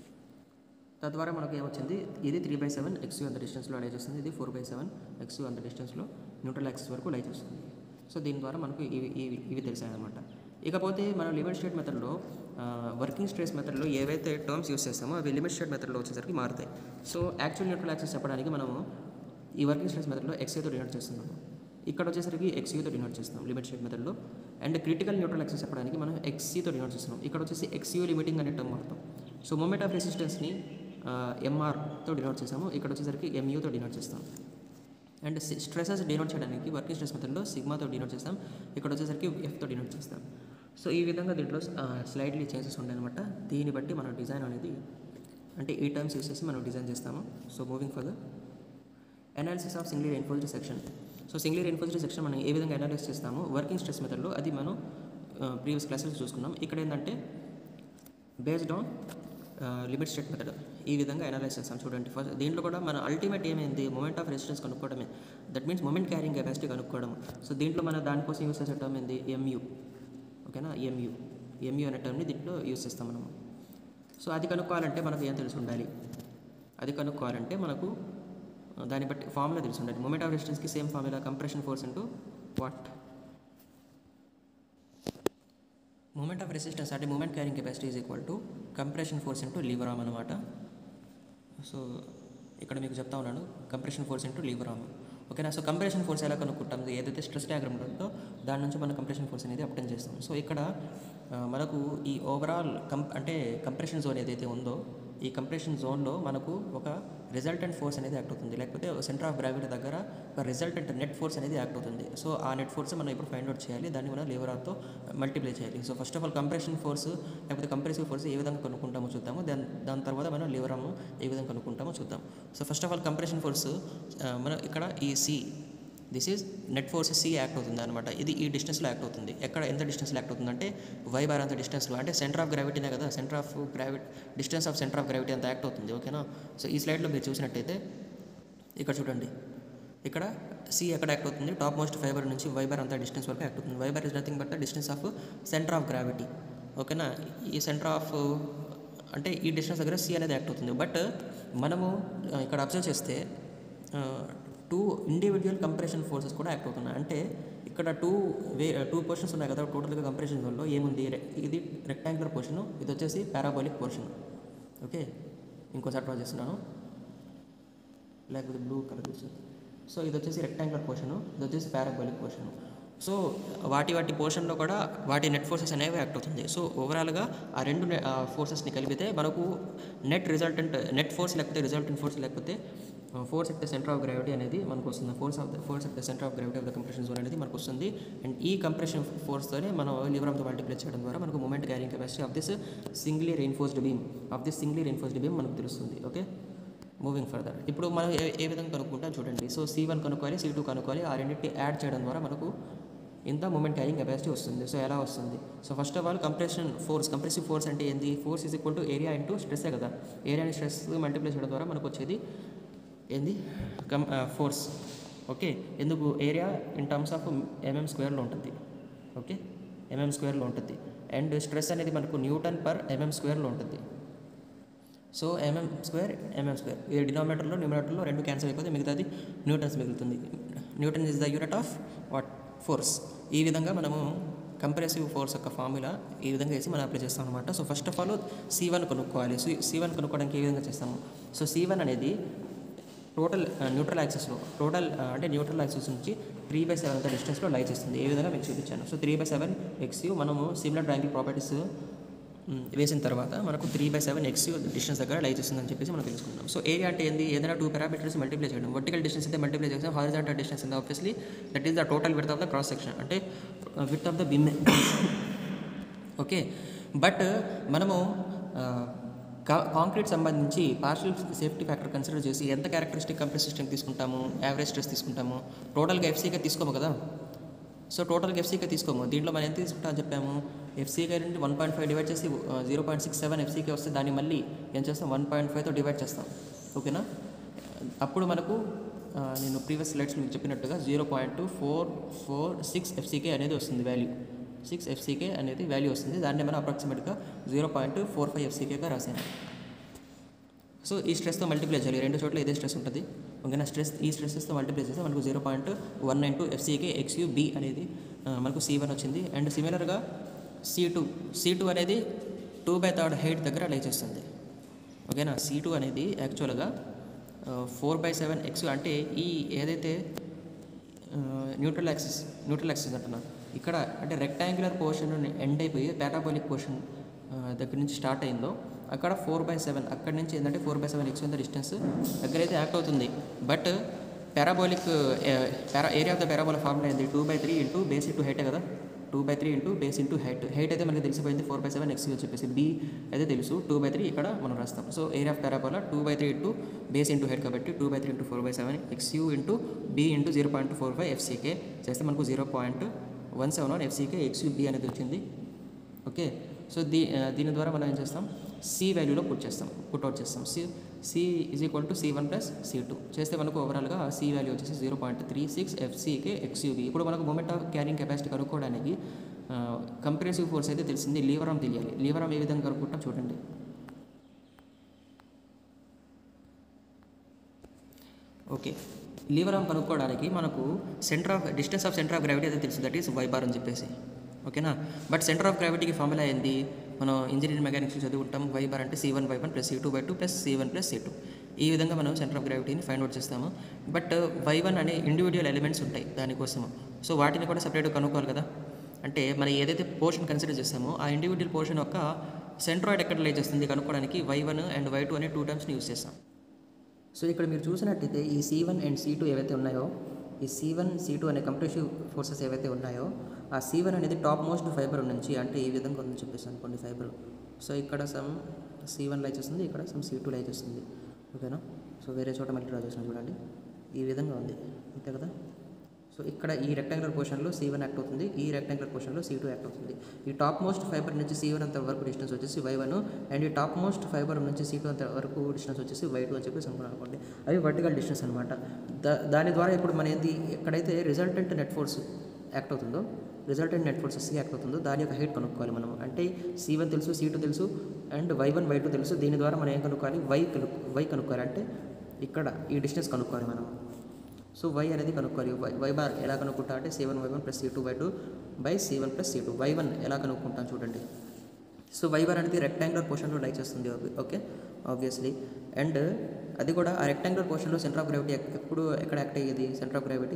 తద్వారా మనకు ఏమొచ్చింది ఇది త్రీ బై సెవెన్ ఎక్స్ అంత డిస్టెన్స్లో లై చేస్తుంది ఇది ఫోర్ బై సెవెన్ ఎక్స్ అంత డిస్టెన్స్లో న్యూట్రల్ యాక్సిస్ వరకు లై చేస్తుంది సో దీని ద్వారా మనకు ఇవి ఇవి ఇవి తెలిసాయి అనమాట ఇకపోతే మనం లిమిట్ స్టేట్ మెథడ్లో వర్కింగ్ స్ట్రెస్ మెథడ్లో ఏవైతే టర్మ్స్ యూస్ చేస్తామో అవి లిమిట్ స్టేట్ మెథడ్లో వచ్చేసరికి మారుతాయి సో యాక్చువల్ న్యూట్రల్ యాక్సిస్ చెప్పడానికి మనము ఈ వర్కింగ్ స్ట్రెస్ మెథడ్లో ఎక్స్ఏతో డినోట్ చేస్తున్నాము ఇక్కడ వచ్చేసరికి ఎక్స్యూతో డినోట్ చేస్తాం లిమిట్ స్టేట్ మెథడ్లో అండ్ క్రిటికల్ న్యూట్రల్ యాక్సిస్ చెప్పడానికి మనం ఎక్సీతో డినోట్ చేస్తున్నాం ఇక్కడ వచ్చేసి ఎక్స్యూ లిమిటింగ్ అనే టర్మ్ వాడతాం సో మూమెంట్ ఆఫ్ రెసిస్టెన్స్ని ఎంఆర్తో డినోట్ చేసాము ఇక్కడ వచ్చేసరికి ఎంయూతో డినోట్ చేస్తాం అండ్ స్ట్రెసెస్ డినోట్ చేయడానికి వర్కింగ్ స్ట్రెస్ మెథడ్లో సిగ్మాతో డినోట్ చేస్తాం ఇక్కడ వచ్చేసరికి ఎఫ్తో డినోట్ చేస్తాం సో ఈ విధంగా దీంట్లో స్లైడ్లీ చేంజెస్ ఉన్నాయన్నమాట దీన్ని బట్టి మన డిజైన్ అనేది అంటే ఈ టర్మ్స్ యూస్ చేసి మనం డిజైన్ చేస్తాము so moving further analysis of singly enforced section so singly enforced section మనం ఏ విధంగా అనాలిసిస్ చేస్తామో వర్కింగ్ స్ట్రెస్ మెథడ్లో అది మనం ప్రీవియస్ క్లాసెస్ చూసుకున్నాం ఇక్కడ ఏంటంటే based on limit state method ఈ విధంగా అనలైజ్ చేస్తాం చూడండి ఫస్ట్ దీంట్లో కూడా మన అల్టిమేట్ ఏమైంది మూమెంట్ ఆఫ్ రెసిస్టెన్స్ కనుక్కోవడమే that means moment carrying capacity కనుక్కోవడం సో దీంట్లో మన దానికోసం యూస్ చేసే టర్మ్ ఏంది ఎంయూ ఓకేనా ఎంయూ ఎంయూ అనే టర్మ్ని దీంట్లో యూస్ చేస్తాం మనము సో అది కనుక్కోవాలంటే మనకు ఏం తెలిసి ఉండాలి అది కనుక్కోవాలంటే మనకు ఆ, దాన్ని బట్టి ఫార్ములా తెలిసి ఉండాలి మూమెంట్ ఆఫ్ రెసిస్టెన్స్కి same formula compression force into what moment of resistance అంటే moment carrying capacity is equal to compression force into lever arm అనమాట సో ఇక్కడ మీకు చెప్తా ఉన్నాను compression force into lever arm ఓకేనా సో కంప్రెషన్ ఫోర్స్ ఎలా కనుక్కుంటాం ఏదైతే స్ట్రెస్ డయాగ్రామ్ ఉంటుందో దాని నుంచి మనం కంప్రెషన్ ఫోర్స్ అనేది అప్టెన్ చేస్తాం సో ఇక్కడ ఆ, మనకు ఈ ఓవరాల్ కం అంటే కంప్రెషన్ జోన్ ఏదైతే ఉందో ఈ కంప్రెషన్ జోన్లో మనకు ఒక రిజల్టెంట్ ఫోర్స్ అనేది యాక్ట్ అవుతుంది లేకపోతే సెంటర్ ఆఫ్ గ్రావిటీ దగ్గర ఒక రిజల్టెంట్ నెట్ ఫోర్స్ అనేది యాక్ట్ అవుతుంది సో ఆ నెట్ ఫోర్స్ మనం ఇప్పుడు ఫైండ్ అవుట్ చేయాలి దాన్ని మనం లేవర్ ఆర్తో మల్టిప్లై చేయాలి so first of all compression force లేకపోతే కంప్రెసివ్ ఫోర్స్ ఏ విధంగా కనుక్కుంటామో చూద్దాము దాని దాని తర్వాత మనం లివర్ ఆర్మ్ ఏ విధంగా కనుక్కుంటామో చూద్దాం so first of all compression force మనం ఇక్కడ ఈ C this is net force C act అవుతుంది అనమాట ఇది ఈ డిస్టెన్స్లో యాక్ట్ అవుతుంది ఎక్కడ ఎంత డిస్టెన్స్లో యాక్ట్ అవుతుంది అంటే వై బార్ అంత డిస్టెన్స్లో అంటే సెంటర్ ఆఫ్ గ్రావిటీనే కదా centre of gravity distance of centre of gravity అంత యాక్ట్ అవుతుంది ఓకేనా సో ఈ స్లైడ్లో మీరు చూసినట్టయితే ఇక్కడ చూడండి ఇక్కడ సి ఎక్కడ యాక్ట్ అవుతుంది టాప్ మోస్ట్ ఫైబర్ నుంచి వైబర్ అంత డిస్టెన్స్ వరకు యాక్ట్ అవుతుంది Y bar is nothing but the distance of centre of gravity ఓకేనా ఈ సెంటర్ ఆఫ్ అంటే ఈ డిస్టెన్స్ దగ్గర సి అనేది యాక్ట్ అవుతుంది బట్ మనము ఆ, ఇక్కడ అబ్జర్వ్ చేస్తే టూ ఇండివిజువల్ కంప్రెషన్ ఫోర్సెస్ కూడా యాక్ట్ అవుతున్నాయి అంటే ఇక్కడ టూ వే టూ పోర్షన్స్ ఉన్నాయి కదా టోటల్గా కంప్రెషన్ జోన్లో ఏముంది రె- ఇది రెక్టాంగులర్ పోర్షన్ ఇది వచ్చేసి పారాబోలిక్ పోర్షన్ ఓకే ఇంకోసారి డ్రా చేస్తున్నాను లేకపోతే బ్లూ కలర్ తీసుకోండి సో ఇది వచ్చేసి రెక్టాంగులర్ పోర్షన్ ఇది వచ్చేసి పారాబోలిక్ పోర్షన్ సో వాటి వాటి పోర్షన్లో కూడా వాటి నెట్ ఫోర్సెస్ అనేవి యాక్ట్ అవుతుంది సో ఓవరాల్గా ఆ రెండు ఫోర్సెస్ని కలిపితే మనకు నెట్ రిజల్టెంట్ నెట్ ఫోర్స్ లేకపోతే రిజల్టెంట్ ఫోర్స్ లేకపోతే force at the centre of gravity అనేది మనకు వస్తుంది force of the force at the centre of gravity of the compression zone అనేది మనకు వస్తుంది అండ్ ఈ కంప్రెషన్ ఫోర్స్తోనే మనం లివరంతో మల్టిప్లై చేయడం ద్వారా మనకు moment carrying capacity of this singly reinforced beam of this singly reinforced beam మనకు తెలుస్తుంది ఓకే మూవింగ్ ఫర్దర్ ఇప్పుడు మనం ఏ ఏ విధంగా కనుక్కుంటాం చూడండి సో సి వన్ కనుక్కోవాలి సి టూ కనుక్కోవాలి ఆ రెండింటిని యాడ్ చేయడం ద్వారా మనకు ఇంత మూమెంట్ క్యారింగ్ కెపాసిటీ వస్తుంది సో ఎలా వస్తుంది so first of all compression force compressive force అంటే ఏంది force is equal to area into స్ట్రెస్సే కదా ఏరియాని స్ట్రెస్ మల్టిప్లై చేయడం ద్వారా మనకు వచ్చేది ఏంది కం ఫోర్స్ ఓకే ఎందుకు area in terms of M M స్క్వేర్లో ఉంటుంది ఓకే ఎంఎం స్క్వేర్లో ఉంటుంది అండ్ స్ట్రెస్ అనేది మనకు న్యూటన్ పర్ ఎంఎం స్క్వేర్లో ఉంటుంది so M M square M M square ఇది డినామినేటర్లో న్యూమినేటర్లో రెండు క్యాన్సిల్ అయిపోతే మిగతాది న్యూటన్స్ మిగులుతుంది newton is the unit of what force ఈ విధంగా మనము కంప్రెసివ్ ఫోర్స్ యొక్క ఫార్ములా ఈ విధంగా వేసి మనం అప్లై చేస్తాం అనమాట so first of all C one కొనుక్కోవాలి సో సి వన్ కొనుక్కోవడానికి ఏ విధంగా చేస్తాము సో సి వన్ అనేది టోటల్ న్యూట్రల్ యాక్సెస్లో టోటల్ అంటే న్యూట్రల్ యాక్సెస్ నుంచి త్రీ బై సెవెన్ అంత డిస్టెన్స్లో లై చేస్తుంది ఏ విధంగా మీకు చూపించాను so three by seven X U మనము సిమిలర్ ట్రయాంగిల్ ప్రాపర్టీస్ వేసిన తర్వాత మనకు three by seven X distance దగ్గర లై చేస్తుందని చెప్పేసి మనం తెలుసుకుంటాం సో ఏరియా అంటే ఏంది ఏదైనా టూ పారామీటర్స్ మల్టిప్లై చేయడం వర్టికల్ డిస్టెన్స్ అయితే మల్టిప్లై చేస్తాం హారిజాంటల్ డిస్టెన్స్ ఉంది obviously that is the total width of the cross section అంటే width of the beam okay but మనము కాంక్రీట్ సంబంధించి పార్షియల్ సేఫ్టీ ఫ్యాక్టర్ కన్సిడర్ చేసి ఎంత క్యారెక్టరిస్టిక్ కంప్రెస్ సిస్టమ్ తీసుకుంటాము యావరేజ్ స్ట్రెస్ తీసుకుంటాము టోటల్గా ఎఫ్సీగా తీసుకోము కదా సో టోటల్గా ఎఫ్సీకే తీసుకోము దీంట్లో మనం ఎంత తీసుకుంటామని చెప్పాము ఎఫ్సీకే నుండి వన్ పాయింట్ ఫైవ్ డివైడ్ చేసి zero point six seven F C K వస్తే దాన్ని మళ్ళీ ఏం చేస్తాం వన్ పాయింట్ ఫైవ్తో డివైడ్ చేస్తాం ఓకేనా అప్పుడు మనకు ఆ, నేను ప్రీవియస్ స్లైడ్స్లో మీకు చెప్పినట్టుగా zero point four four six F C K అనేది వస్తుంది వాల్యూ సిక్స్ ఎఫ్సీకే అనేది వాల్యూ వస్తుంది దాన్ని మనం అప్రాక్సిమేట్గా జీరో పాయింట్ ఫోర్ ఫైవ్ ఎఫ్సీకేగా రాసాను సో ఈ స్ట్రెస్తో మల్టిప్లై చేయాలి రెండు చోట్ల ఇదే స్ట్రెస్ ఉంటుంది ఓకేనా స్ట్రెస్ ఈ స్ట్రెస్తో మల్టిప్లై చేస్తే మనకు zero point one nine two fck xu b అనేది ఆ, మనకు సి వన్ వచ్చింది అండ్ సిమిలర్గా సి టూ సి టూ అనేది టూ బై థర్డ్ హైట్ దగ్గర లై చేస్తుంది ఓకేనా సి టూ అనేది యాక్చువల్గా ఫోర్ బై సెవెన్ ఎక్స్ అంటే ఈ ఏదైతే న్యూట్రల్ యాక్సిస్ న్యూట్రల్ యాక్సిస్ అంటున్నా ఇక్కడ అంటే రెక్టాంగులర్ పోర్షన్ ఎండ్ అయిపోయి పారాబోలిక్ పోర్షన్ దగ్గర నుంచి స్టార్ట్ అయిందో అక్కడ ఫోర్ బై సెవెన్ అక్కడ నుంచి ఏంటంటే ఫోర్ బై సెవెన్ ఎక్స్ ఉంది డిస్టెన్స్ దగ్గరైతే యాక్ట్ అవుతుంది but parabolic para area of the parabolic formula ఏంది two by three into base into హైటే కదా two by three into base into height height అయితే మనకి తెలిసిపోయింది ఫోర్ బై సెవెన్ ఎక్స్ అని చెప్పేసి బి అయితే తెలుసు టూ బై త్రీ ఇక్కడ మనం రాస్తాం so area of parabola two by three into base into height కాబట్టి two by three into four by seven X u into b into zero point four five fck చేస్తే మనకు zero point one seven one fck x u b అనేది వచ్చింది okay so దీ ఆ, దీని ద్వారా మనం ఏం చేస్తాం సి వాల్యూలో పుట్ చేస్తాం పుట్ అవుట్ చేస్తాం c c is equal to c one plus c two చేస్తే మనకు ఓవరాల్గా సి వాల్యూ వచ్చేసి zero point three six fck xub ఇప్పుడు మనకు మూమెంట్ ఆఫ్ క్యారింగ్ కెపాసిటీ కనుక్కోవడానికి కంప్రెసివ్ ఫోర్స్ అయితే తెలిసింది లీవరామ్ తెలియాలి లీవరామ్ ఏ విధంగా కనుక్కుంటాం చూడండి ఓకే లీవర్ ఆర్మ్ కనుక్కోవడానికి మనకు centre of distance of centre of gravity అయితే తెలుసు దట్ ఈస్ వై బార్ అని చెప్పేసి ఓకేనా బట్ సెంటర్ ఆఫ్ గ్రావిటీకి ఫార్ములా ఏంది మనం ఇంజనీరింగ్ మెకానిక్స్ చదువుకుంటాం వై బార్ అంటే c one y one plus c two by two plus c one plus c two ఈ విధంగా మనం సెంటర్ ఆఫ్ గ్రావిటీని ఫైండ్ అవుట్ చేస్తాము బట్ వై వన్ అనే ఇండివిజువల్ ఎలిమెంట్స్ ఉంటాయి దానికోసము సో వాటిని కూడా సపరేట్గా కనుక్కోవాలి కదా అంటే మనం ఏదైతే పోర్షన్ కన్సిడర్ చేస్తామో ఆ ఇండివిజువల్ పోర్షన్ యొక్క సెంట్రాయిడ్ ఎక్కడ లై చేస్తుంది కనుక్కోవడానికి y one and y two అనే టూ టర్మ్స్ని యూస్ చేస్తాం సో ఇక్కడ మీరు చూసినట్టయితే ఈ c one and c two ఏవైతే ఉన్నాయో ఈ సి వన్ సి టూ అనే కంప్రెసివ్ ఫోర్సెస్ ఏవైతే ఉన్నాయో ఆ సి వన్ అనేది టాప్ మోస్ట్ ఫైబర్ నుంచి అంటే ఈ విధంగా ఉందని చెప్పేసి అనుకోండి ఫైబర్ సో ఇక్కడ సమ్ సి వన్ లైట్ చేస్తుంది ఇక్కడ సమ్ సి టూ లైట్ చేస్తుంది ఓకేనా సో వేరే చోట మళ్ళీ డ్రా చేసిన చూడండి ఈ విధంగా ఉంది అంతే కదా సో ఇక్కడ ఈ రెక్టాంగులర్ పోర్షన్లో సి వన్ యాక్ట్ అవుతుంది ఈ రెక్టాంగులర్ పోర్షన్లో సి టూ యాక్ట్ అవుతుంది ఈ టాప్ మోస్ట్ ఫైబర్ నుంచి సి వన్ అంత వరకు డిస్టెన్స్ వచ్చేసి వై వన్ అండ్ ఈ టాప్ మోస్ట్ ఫైబర్ నుంచి సి టూ అంత వరకు డిస్టెన్స్ వచ్చేసి వై టూ అని చెప్పేసి అనుకున్నాను అనుకోండి అవి వర్టికల్ డిస్టెన్స్ అనమాట దా దాని ద్వారా ఇప్పుడు మన ఏంది ఎక్కడైతే రిజల్టెంట్ నెట్ ఫోర్స్ యాక్ట్ అవుతుందో resultant net force C act అవుతుందో దాని యొక్క హైట్ కనుక్కోవాలి మనం అంటే సి వన్ తెలుసు సి టూ తెలుసు and y one y two తెలుసు దీని ద్వారా మనం ఏం కనుక్కోవాలి వై కను వై కనుక్కోవాలి అంటే ఇక్కడ ఈ డిస్టెన్స్ కనుక్కోవాలి మనం సో వై అనేది కనుక్కోవాలి వై వై బార్ ఎలా కనుక్కుంటా అంటే c one y one plus c two by two by c one plus c two y one ఎలా కనుక్కుంటాం చూడండి సో వై బార్ అనేది రెక్టాంగులర్ పోర్షన్లో లై చేస్తుంది ఓకే ఆబ్వియస్లీ అండ్ అది కూడా ఆ రెక్టాంగులర్ పోర్షన్లో సెంటర్ ఆఫ్ గ్రావిటీ ఎప్పుడు ఎక్కడ యాక్ట్ అయ్యేది సెంటర్ ఆఫ్ గ్రావిటీ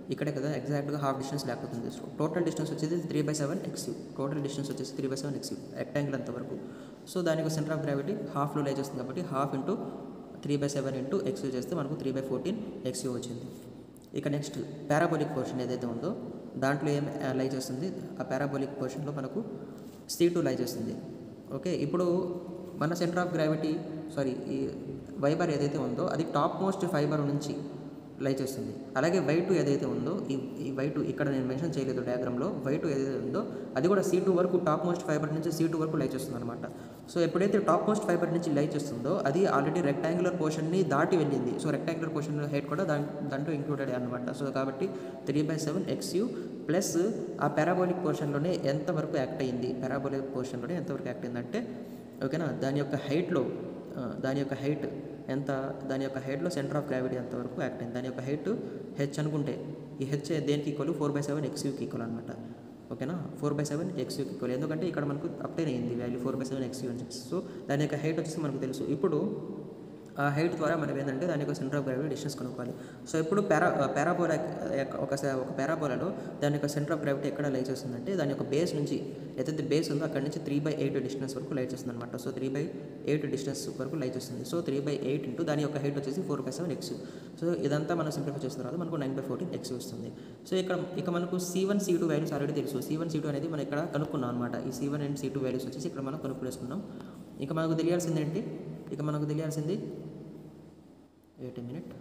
ఇక్కడే కదా ఎగ్జాక్ట్గా హాఫ్ డిస్టెన్స్ లేకపోతుంది సో టోటల్ డిస్టెన్స్ వచ్చేసి three by seven xu total distance వచ్చేసి three by seven xu rectangle అంతవరకు సో దానికి సెంటర్ ఆఫ్ గ్రావిటీ హాఫ్లో లై చేస్తుంది కాబట్టి half into three by seven into xu చేస్తే మనకు త్రీ బై ఫోర్టీన్ ఎక్స్యూ వచ్చింది ఇక నెక్స్ట్ పారాబోలిక్ పోర్షన్ ఏదైతే ఉందో దాంట్లో ఏం లై చేస్తుంది ఆ పారాబోలిక్ పోర్షన్లో మనకు సి టూ లై చేస్తుంది ఓకే ఇప్పుడు మన సెంటర్ ఆఫ్ గ్రావిటీ సారీ ఈ వైబర్ ఏదైతే ఉందో అది టాప్ మోస్ట్ ఫైబర్ నుంచి లై చేస్తుంది అలాగే వై టూ ఏదైతే ఉందో ఈ ఈ వై టూ ఇక్కడ నేను మెన్షన్ చేయలేదు డయాగ్రామ్లో వై టూ ఏదైతే ఉందో అది కూడా సీ టూ వరకు టాప్ మోస్ట్ ఫైబర్ నుంచి సీ టూ వరకు లై చేస్తుంది అనమాట సో ఎప్పుడైతే టాప్ మోస్ట్ ఫైబర్ నుంచి లై చేస్తుందో అది ఆల్రెడీ రెక్టాంగులర్ పోర్షన్ని దాటి వెళ్ళింది సో రెక్టాంగులర్ పోర్షన్ హైట్ కూడా దాని దాంట్లో ఇంక్లూడెడ్ అనమాట సో కాబట్టి three by seven xu plus ఆ పారాబోలిక్ పోర్షన్లోనే ఎంతవరకు యాక్ట్ అయ్యింది పారాబోలిక్ పోర్షన్లోనే ఎంతవరకు యాక్ట్ అయిందంటే ఓకేనా దాని యొక్క హైట్లో దాని యొక్క హైట్ ఎంత దాని యొక్క హైట్లో సెంటర్ ఆఫ్ గ్రావిటీ ఎంతవరకు యాక్ట్ అయింది దాని యొక్క హైట్ హెచ్ అనుకుంటే ఈ హెచ్ దేనికి ఈక్వల్ ఫోర్ బై సెవెన్ ఎక్స్యూకి ఈక్వల్ అనమాట ఓకేనా ఫోర్ బై సెవెన్ ఎక్స్యూకి ఈక్వల్ ఎందుకంటే ఇక్కడ మనకు అప్టైన్ అయింది value four by seven xu అని చెప్పి సో దాని యొక్క హైట్ వచ్చేసి మనకు తెలుసు ఇప్పుడు ఆ హైట్ ద్వారా మనం ఏంటంటే దాని యొక్క సెంటర్ ఆఫ్ గ్రావిటీ డిస్టెన్స్ కనుక్కోవాలి సో ఇప్పుడు పారా పారాబోలా ఒక ఒక పారాబోలాలో దాని యొక్క సెంటర్ ఆఫ్ గ్రావిటీ ఎక్కడ లై చేస్తుందంటే దాని యొక్క బేస్ నుంచి ఏదైతే బేస్ ఉందో అక్కడ నుంచి త్రీ బై ఎయిట్ డిస్టెన్స్ వరకు లై చేస్తుంది అనమాట so three by eight distance వరకు లై చేస్తుంది so three by eight into దాని యొక్క హైట్ వచ్చేసి four by seven x so ఇదంతా మనం సింప్లిఫై చేసిన తర్వాత మనకు నైన్ బై ఫోర్టీన్ ఎక్స్ వస్తుంది సో ఇక్కడ ఇక మనకు c one c two values already తెలుసు సి వన్ సి టూ అనేది మనం ఇక్కడ కనుక్కున్నాం అనమాట ఈ c one and c two values వచ్చేసి ఇక్కడ మనం కనుక్కునేసుకున్నాం ఇక మనకు తెలియాల్సింది ఏంటి ఇక మనకు తెలియాల్సింది వెయిట్ ఎ మినిట్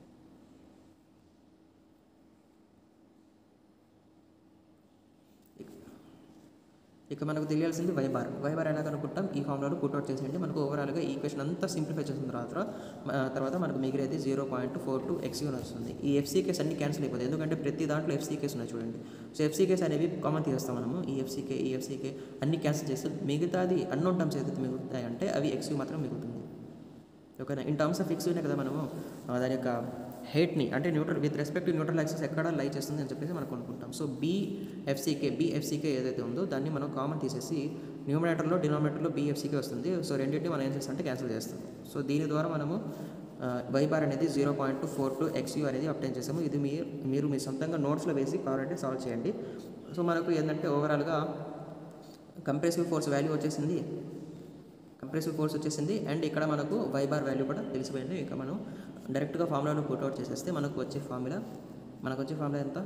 ఇక మనకు తెలియాల్సింది వైబార్ వైబార్ ఎలా కనుక్కుంటాం ఈ ఫార్ములాలో పుట్అవుట్ చేసేయండి మనకు ఓవరాల్గా ఈ ఈక్వేషన్ అంతా సింప్లిఫై చేసిన తర్వాత తర్వాత మనకు మిగిలేది zero point four two x వస్తుంది ఈ ఎఫ్సీకేస్ అన్ని క్యాన్సిల్ అయిపోతాయి ఎందుకంటే ప్రతి దాంట్లో ఎఫ్సీకేస్ ఉన్నాయి చూడండి సో ఎఫ్సీకేస్ అనేవి కామన్ తీసేస్తాం మనము ఈ ఎఫ్సీకే ఈ ఎఫ్సీకే అన్ని క్యాన్సిల్ చేస్తే మిగతాది అన్నోన్ టర్మ్స్ ఏదైతే మిగులుతాయంటే అవి ఎక్స్యూ మాత్రం మిగులుతుంది ఓకేనా ఇన్ టర్మ్స్ ఆఫ్ ఎక్స్యూనే కదా మనము దాని యొక్క హెయిట్ని అంటే neutral with respect to neutral axis ఎక్కడ లై చేస్తుంది అని చెప్పేసి మనం అనుకుంటాం సో బీఎఫ్సీకే బీఎఫ్సీకే ఏదైతే ఉందో దాన్ని మనం కామన్ తీసేసి న్యూమినేటర్లో డినామినేటర్లో బీఎఫ్సీకే వస్తుంది సో రెండింటిని మనం ఏం చేస్తాం అంటే క్యాన్సిల్ చేస్తాం సో దీని ద్వారా మనము వైబార్ అనేది zero point four two xu అనేది అప్టైన్ చేసాము ఇది మీ మీరు మీ సొంతంగా నోట్స్లో వేసి కావాలంటే సాల్వ్ చేయండి సో మనకు ఏంటంటే ఓవరాల్గా కంప్రెసివ్ ఫోర్స్ వాల్యూ వచ్చేసింది కంప్రెసివ్ ఫోర్స్ వచ్చేసింది అండ్ ఇక్కడ మనకు వైబార్ వాల్యూ కూడా తెలిసిపోయింది ఇక మనం డైరెక్ట్గా ఫార్ములాను పుట్అవుట్ చేసేస్తే మనకు వచ్చే ఫార్ములా మనకు వచ్చే ఫార్ములా ఎంత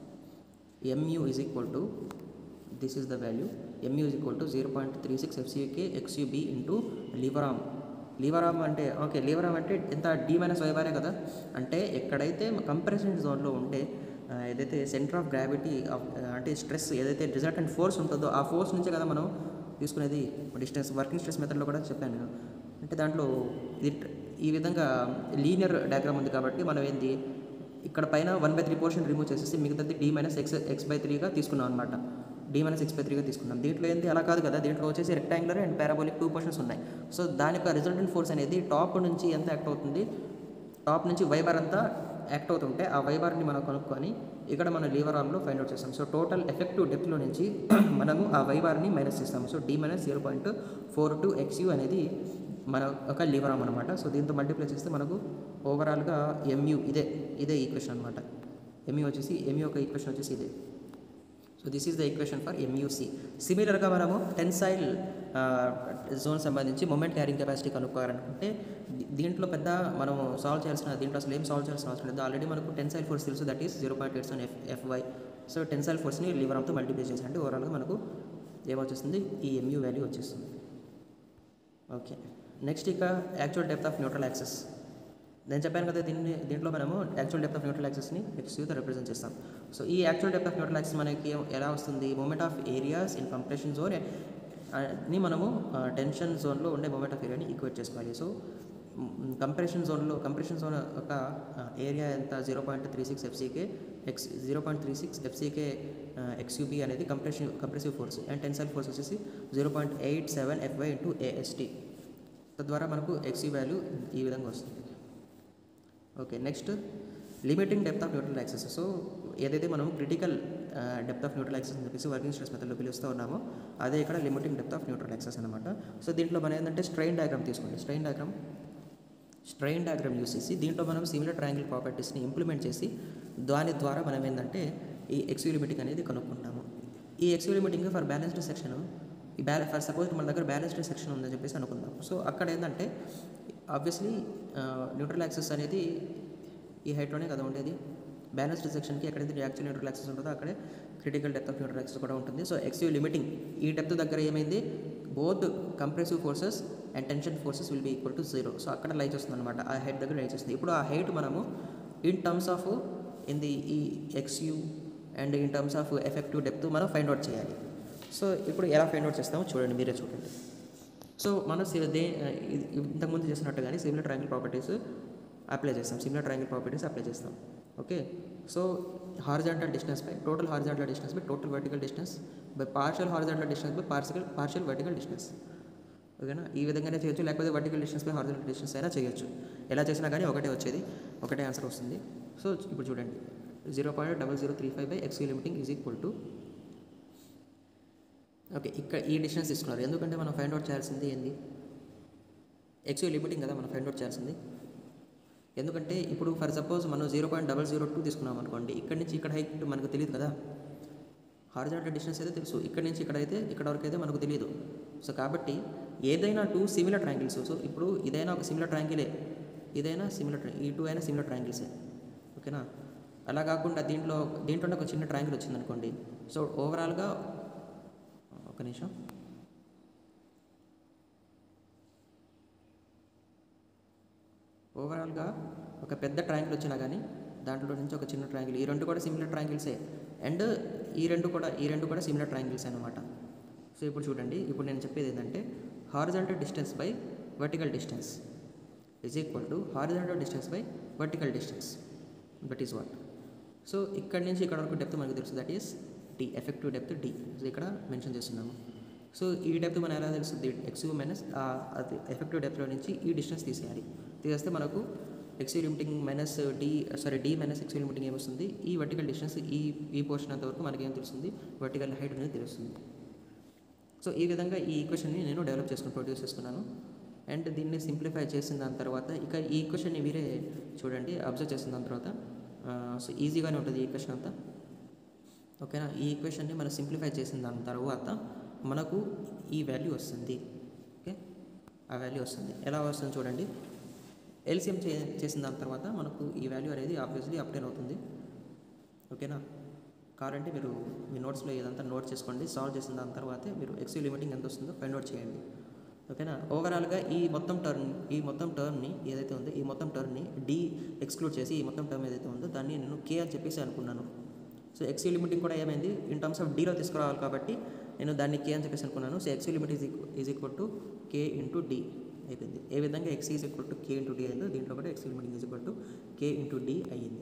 mu is equal to this is the value mu is equal to zero point three six fck xub into lever arm lever arm అంటే ఓకే లివరామ్ అంటే ఎంత డి మైనస్ వైబారే కదా అంటే ఎక్కడైతే కంప్రెషన్ జోన్లో ఉంటే ఏదైతే సెంటర్ ఆఫ్ గ్రావిటీ అంటే స్ట్రెస్ ఏదైతే రిజల్టెంట్ ఫోర్స్ ఉంటుందో ఆ ఫోర్స్ నుంచే కదా మనం తీసుకునేది డిస్టెన్స్ వర్కింగ్ స్ట్రెస్ మెథడ్లో కూడా చెప్పాను నేను అంటే దాంట్లో ఇది ఈ విధంగా లీనియర్ డయాగ్రామ్ ఉంది కాబట్టి మనం ఏంది ఇక్కడ పైన one by three portion remove చేసేసి మిగతాది d minus x x by త్రీగా తీసుకున్నాం అనమాట డి మైనస్ ఎక్స్ బై త్రీగా తీసుకున్నాం దీంట్లో ఏంటి అలా కాదు కదా దీంట్లో వచ్చేసి rectangular and parabolic two portions ఉన్నాయి సో దాని యొక్క రిజల్టెంట్ ఫోర్స్ అనేది టాప్ నుంచి ఎంత యాక్ట్ అవుతుంది టాప్ నుంచి వైబార్ అంతా యాక్ట్ అవుతుంటే ఆ వైబార్ని మనం కనుక్కొని ఇక్కడ మన లీవర్ ఆర్మ్లో ఫైండ్ అవుట్ చేస్తాం సో టోటల్ ఎఫెక్టివ్ డెప్త్లో నుంచి మనము ఆ వైబార్ని మైనస్ చేస్తాం so d minus zero point four two xu అనేది మన ఒక లీవర్ ఆర్మ్ అనమాట సో దీంతో మల్టిప్లై చేస్తే మనకు ఓవరాల్గా ఎంయూ ఇదే ఇదే ఈక్వేషన్ అనమాట ఎంయూ వచ్చేసి ఎంయూ యొక్క ఈక్వేషన్ వచ్చేసి ఇదే so this is the equation for muc సిమిలర్గా మనము టెన్సైల్ జోన్ సంబంధించి మొమెంట్ క్యారింగ్ కెపాసిటీ కనుక్కోవాలనుకుంటే దీంట్లో పెద్ద మనం సాల్వ్ చేయాల్సిన దీంట్లో అసలు ఏం సాల్వ్ చేయాల్సిన అవసరం లేదు ఆల్రెడీ మనకు టెన్సైల్ ఫోర్స్ తెలుసు that is zero point eight seven f fy so tensile ఫోర్స్ని లివరంతో మల్టిప్లై చేసినట్టు ఓవరాల్గా మనకు ఏమొచ్చేస్తుంది ఈ ఎంయూ వాల్యూ వచ్చేస్తుంది ఓకే నెక్స్ట్ ఇక actual depth of neutral axis నేను చెప్పాను కదా దీన్ని దీంట్లో మనము యాక్చువల్ డెప్త్ ఆఫ్ న్యూట్రల్ యాక్సెస్ని ఎక్స్యూతో రిప్రజెంట్ చేస్తాం సో ఈ actual depth of neutral axis మనకి ఎలా వస్తుంది moment of areas in compression zone ని మనము టెన్షన్ జోన్లో ఉండే మూమెంట్ ఆఫ్ ఏరియాని ఈక్వేట్ చేసుకోవాలి సో కంప్రెషన్ జోన్లో కంప్రెషన్ జోన్ ఒక ఏరియా ఎంత zero point three six fck x zero point three six fck xub అనేది compression compressive force and tensile force వచ్చేసి zero point eight seven fy into Ast తద్వారా మనకు xu value ఈ విధంగా వస్తుంది okay next limiting depth of neutral axis so ఏదైతే మనం critical depth of neutral axis అని చెప్పేసి వర్కింగ్ స్ట్రెస్ మెథడ్లో పిలుస్తూ ఉన్నామో అదే ఇక్కడ limiting depth of neutral axis అనమాట సో దీంట్లో మనం ఏంటంటే స్ట్రెయిన్ డయాగ్రామ్ తీసుకోండి strain diagram strain diagram use చేసి దీంట్లో మనం సిమిలర్ ట్రయాంగిల్ ప్రాపర్టీస్ని ఇంప్లిమెంట్ చేసి దాని ద్వారా మనం ఏంటంటే ఈ ఎక్స్యూ లిమిటింగ్ అనేది కనుక్కుంటాము ఈ xu limiting for balanced section ఈ బ్యాల ఫర్ సపోజ్ మన దగ్గర బ్యాలెన్స్డ్ సెక్షన్ ఉందని చెప్పేసి అనుకుందాం సో అక్కడ ఏంటంటే ఆబ్వియస్లీ న్యూట్రల్ యాక్సెస్ అనేది ఈ హైట్లోనే కదా ఉండేది బ్యాలెన్స్డ్ సెక్షన్కి ఎక్కడైతే యాక్చువల్ న్యూట్రల్ యాక్సెస్ ఉంటుందో అక్కడే critical depth of neutral axis కూడా ఉంటుంది సో ఎక్స్యూ లిమిటింగ్ ఈ డెప్త్ దగ్గర ఏమైంది both compressive forces and tension forces will be equal to zero so అక్కడ లై చేస్తుంది అనమాట ఆ హైట్ దగ్గర లై చేస్తుంది ఇప్పుడు ఆ హైట్ మనము in terms of in the ఈ xu and in terms of effective depth మనం ఫైండ్ అవుట్ చేయాలి సో ఇప్పుడు ఎలా ఫైండ్ అవుట్ చేస్తామో చూడండి మీరే చూడండి సో మనం సి- దే ఇది ఇంతకుముందు చేసినట్టుగానే సిమిలర్ ట్రయాంగిల్ ప్రాపర్టీస్ అప్లై చేస్తాం సిమిలర్ ట్రయాంగిల్ ప్రాపర్టీస్ అప్లై చేస్తాం okay so horizontal distance by total horizontal distance by total vertical distance by partial horizontal distance by partial partial vertical distance ఓకేనా ఈ విధంగానే చేయొచ్చు లేకపోతే vertical distance by horizontal distance అయినా చేయొచ్చు ఎలా చేసినా కానీ ఒకటే వచ్చేది ఒకటే ఆన్సర్ వస్తుంది సో ఇప్పుడు చూడండి zero point double zero three five by x limiting is equal to okay ఇక్కడ ఈ డిస్టెన్స్ తీసుకున్నారు ఎందుకంటే మనం ఫైండ్ అవుట్ చేయాల్సింది ఏంది ఎక్స్ లిమిటింగ్ కదా మనం ఫైండ్ అవుట్ చేయాల్సింది ఎందుకంటే ఇప్పుడు ఫర్ సపోజ్ మనం zero point double zero two తీసుకున్నాం అనుకోండి ఇక్కడ నుంచి ఇక్కడ హైట్ మనకు తెలియదు కదా హారిజాంటల్ డిస్టెన్స్ అయితే తెలుసు ఇక్కడ నుంచి ఇక్కడ అయితే ఇక్కడ వరకు అయితే మనకు తెలియదు సో కాబట్టి ఏదైనా టూ సిమిలర్ ట్రయాంగిల్స్ సో ఇప్పుడు ఇదైనా ఒక సిమిలర్ ట్రయాంగిలే ఇదైనా సిమిలర్ ఈ టూ అయినా సిమిలర్ ట్రయాంగిల్సే ఓకేనా అలా కాకుండా దీంట్లో దీంట్లో ఒక చిన్న ట్రయాంగిల్ వచ్చిందనుకోండి సో ఓవరాల్గా ఒక నిమిషం ఓవరాల్గా ఒక పెద్ద ట్రయాంగిల్ వచ్చినా కానీ దాంట్లో నుంచి ఒక చిన్న ట్రయాంగిల్ ఈ రెండు కూడా సిమిలర్ ట్రయాంగిల్సే అండ్ ఈ రెండు కూడా ఈ రెండు కూడా సిమిలర్ ట్రయాంగిల్స్ అనమాట సో ఇప్పుడు చూడండి ఇప్పుడు నేను చెప్పేది ఏంటంటే horizontal distance by vertical distance is equal to horizontal distance by vertical distance that is what so ఇక్కడ నుంచి ఇక్కడ వరకు డెప్త్ మనకు తెలుసు that is d effective depth d so ఇక్కడ మెన్షన్ చేస్తున్నాము సో ఈ డెప్త్ మనం ఎలా తెలుస్తుంది ఎక్స్యూ మైనస్ అది ఎఫెక్టివ్ డెప్త్లో నుంచి ఈ డిస్టెన్స్ తీసేయాలి తీసేస్తే మనకు xu limiting minus d sorry d minus xu limiting ఏమొస్తుంది ఈ వర్టికల్ డిస్టెన్స్ ఈ ఈ పోర్షన్ అంతవరకు మనకి ఏం తెలుస్తుంది వర్టికల్ హైట్ అనేది తెలుస్తుంది సో ఈ విధంగా ఈ ఈక్వేషన్ని నేను డెవలప్ చేసుకుని ప్రొడ్యూస్ చేసుకున్నాను అండ్ దీన్ని సింప్లిఫై చేసిన దాని తర్వాత ఇక ఈ ఈక్వేషన్ని మీరే చూడండి అబ్జర్వ్ చేసిన దాని తర్వాత సో ఈజీగానే ఉంటుంది ఈ ఈక్వేషన్ అంతా ఓకేనా ఈ ఈక్వేషన్ని మనం సింప్లిఫై చేసిన దాని తర్వాత మనకు ఈ వాల్యూ వస్తుంది ఓకే ఆ వాల్యూ వస్తుంది ఎలా వస్తుంది చూడండి ఎల్సిఎం చే చేసిన దాని తర్వాత మనకు ఈ వాల్యూ అనేది ఆబ్వియస్లీ అప్టైన్ అవుతుంది ఓకేనా కావాలంటే మీరు మీ నోట్స్లో ఇదంతా నోట్ చేసుకోండి సాల్వ్ చేసిన దాని తర్వాతే మీరు ఎక్స్యూ లిమిటింగ్ ఎంత వస్తుందో ఫైండ్ అవుట్ చేయండి ఓకేనా ఓవరాల్గా ఈ మొత్తం టర్మ్ ఈ మొత్తం టర్మ్ని ఏదైతే ఉందో ఈ మొత్తం టర్మ్ని డి ఎక్స్క్లూడ్ చేసి ఈ మొత్తం టర్మ్ ఏదైతే ఉందో దాన్ని నేను కే అని చెప్పేసి అనుకున్నాను సో ఎక్స్యూ లిమిటింగ్ కూడా ఏమైంది ఇన్ టర్మ్స్ ఆఫ్ డీలో తీసుకురావాలి కాబట్టి నేను దాన్ని కే అని చెప్పేసి అనుకున్నాను so X u limit is is equal to K into d అయిపోయింది ఏ విధంగా X is equal to K into d అయిందో దీంట్లో కూడా X u limiting is equal to K into d అయ్యింది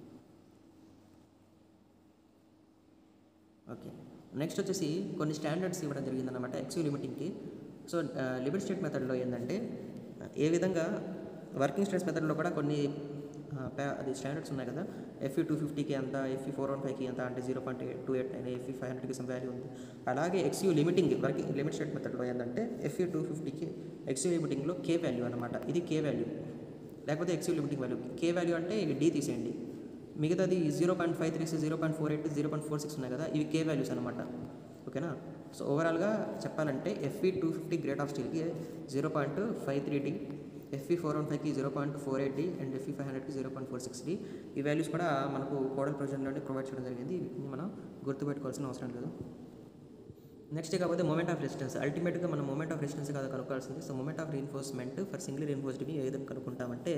ఓకే నెక్స్ట్ వచ్చేసి కొన్ని స్టాండర్డ్స్ ఇవ్వడం జరిగిందన్నమాట ఎక్స్యూ లిమిటింగ్కి సో లిమిట్ స్టేట్ మెథడ్లో ఏంటంటే ఏ విధంగా వర్కింగ్ స్ట్రెస్ మెథడ్లో కూడా కొన్ని ఆ, పే- అది స్టాండర్డ్స్ ఉన్నాయి కదా ఎఫ్ఈ టూ ఫిఫ్టీకి ఎంత ఎఫ్ఈ ఫోర్ వన్ ఫైవ్కి ఎంత అంటే zero point two eight nine FE five హండ్రెడ్కి సమ్ వాల్యూ ఉంది అలాగే X u limiting working limit state మెథడ్లో ఏంటంటే ఎఫ్ఈ టూ ఫిఫ్టీకి ఎక్స్యూ లిమిటింగ్లో కే వాల్యూ అనమాట ఇది కే వాల్యూ లేకపోతే X u limiting value K value అంటే ఇవి డి తీసేయండి మిగతాది zero point five three zero point four eight zero point four six ఉన్నాయి కదా ఇవి కే వాల్యూస్ అనమాట ఓకేనా సో ఓవరాల్గా చెప్పాలంటే FE two fifty grade of స్టీల్కి zero point five three d FE four one ఫైవ్కి zero point four eight d and FE five హండ్రెడ్కి zero point four six d ఈ వాల్యూస్ కూడా మనకు కోడల్ ప్రొజెక్ట్లోనే ప్రొవైడ్ చేయడం జరిగింది వీటిని మనం గుర్తుపెట్టుకోవాల్సిన అవసరం లేదు నెక్స్ట్ కాకపోతే మూమెంట్ ఆఫ్ రెసిస్టెన్స్ అల్టిమేట్గా మనం మూమెంట్ ఆఫ్ రెసిస్టెన్స్ కాదు కనుక్కోవాల్సింది so moment of reinforcement for single reinforced ఏ విధంగా కనుక్కుంటామంటే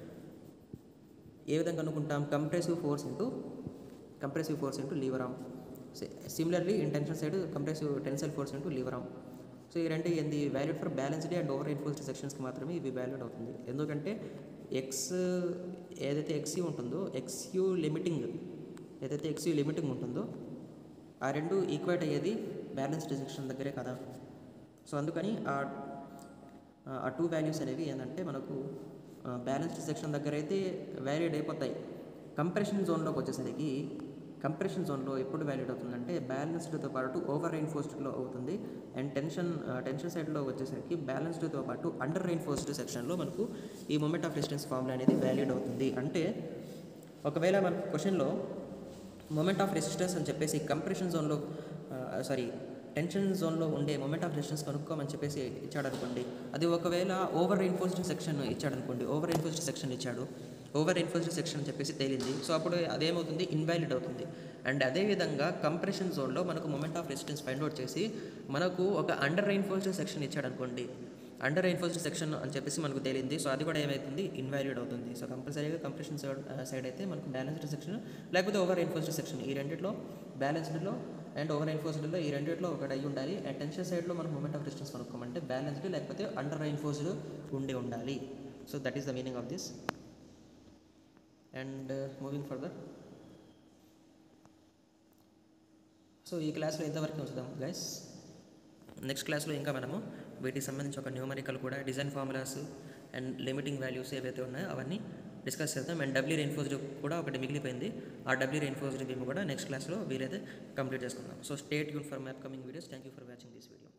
ఏ విధంగా కనుక్కుంటాం compressive force into compressive force into lever arm similarly in tension side compressive tensile force into lever arm so ఈ రెండు ఏంది valid for balanced and over enforced సెక్షన్స్కి మాత్రమే ఇవి వ్యాలిడ్ అవుతుంది ఎందుకంటే ఎక్స్ ఏదైతే ఎక్స్యూ ఉంటుందో ఎక్స్యూ లిమిటింగ్ ఏదైతే ఎక్స్యూ లిమిటింగ్ ఉంటుందో ఆ రెండు ఈక్వేట్ అయ్యేది బ్యాలెన్స్డ్ సెక్షన్ దగ్గరే కదా సో అందుకని ఆ ఆ టూ వాల్యూస్ అనేవి ఏంటంటే మనకు బ్యాలెన్స్డ్ సెక్షన్ దగ్గర అయితే వ్యాలిడ్ అయిపోతాయి కంప్రెషన్ జోన్లోకి వచ్చేసరికి కంప్రెషన్ జోన్లో ఎప్పుడు వ్యాలిడ్ అవుతుందంటే బ్యాలెన్స్డ్తో పాటు ఓవర్ రైన్ఫోర్స్డ్లో అవుతుంది అండ్ టెన్షన్ టెన్షన్ సైడ్లో వచ్చేసరికి బ్యాలెన్స్డ్తో పాటు అండర్ రైన్ఫోర్స్డ్ సెక్షన్లో మనకు ఈ మూమెంట్ ఆఫ్ రెసిస్టెన్స్ ఫార్ములా అనేది వ్యాలిడ్ అవుతుంది అంటే ఒకవేళ మనకు క్వశ్చన్లో మూమెంట్ ఆఫ్ రెసిస్టెన్స్ అని చెప్పేసి కంప్రెషన్ జోన్లో సారీ టెన్షన్ జోన్లో ఉండే మూమెంట్ ఆఫ్ రెసిస్టెన్స్ కనుక్కోమని చెప్పేసి ఇచ్చాడనుకోండి అది ఒకవేళ ఓవర్ రైన్ఫోర్స్డ్ సెక్షన్ ఇచ్చాడనుకోండి ఓవర్ రైన్ఫోర్స్డ్ సెక్షన్ ఇచ్చాడు ఓవర్ రైన్ఫోర్స్డ్ సెక్షన్ అని చెప్పేసి తేలింది సో అప్పుడు అదేమవుతుంది ఇన్వాలిడ్ అవుతుంది అండ్ అదేవిధంగా కంప్రెషన్ జోన్లో మనకు moment of resistance find out చేసి మనకు ఒక అండర్ రైన్ఫోర్స్డ్ సెక్షన్ ఇచ్చాడనుకోండి అండర్ రైన్ఫోర్స్డ్ సెక్షన్ అని చెప్పేసి మనకు తేలింది సో అది కూడా ఏమవుతుంది ఇన్వాలిడ్ అవుతుంది సో కంపల్సరీగా కంప్రెషన్ సైడ్ సైడ్ అయితే మనకు బ్యాలెన్స్డ్ సెక్షన్ లేకపోతే ఓవర్ రైన్ఫోర్స్డ్ సెక్షన్ ఈ రెండిట్లో బ్యాలెన్స్డ్లో అండ్ ఓవర్ రైన్ఫోర్స్డ్లో ఈ రెండిట్లో ఒకటి అయి ఉండాలి అండ్ టెన్షన్ సైడ్లో మనం మూమెంట్ ఆఫ్ రెసిస్టెన్స్ కనుక్కోమంటే బ్యాలెన్స్డ్ లేకపోతే అండర్ రైన్ఫోర్స్డ్ ఉండి ఉండాలి so that is the meaning of this and moving further so ఈ క్లాస్లో ఎంతవరకు ఉంచుదాం గైస్ నెక్స్ట్ క్లాస్లో ఇంకా మనము వీటికి సంబంధించి ఒక న్యూమరికల్ కూడా design formulas and limiting values ఏవైతే ఉన్నాయో అవన్నీ డిస్కస్ చేద్దాం అండ్ డబ్ల్యూ రెయిన్ఫోర్స్డ్ కూడా ఒకటి మిగిలిపోయింది ఆ డబ్ల్యూ రెయిన్ఫోర్స్డ్ మేము కూడా నెక్స్ట్ క్లాస్లో వీలైతే కంప్లీట్ చేసుకుందాం సో స్టేట్ యూన్ for my upcoming videos thank you for watching this video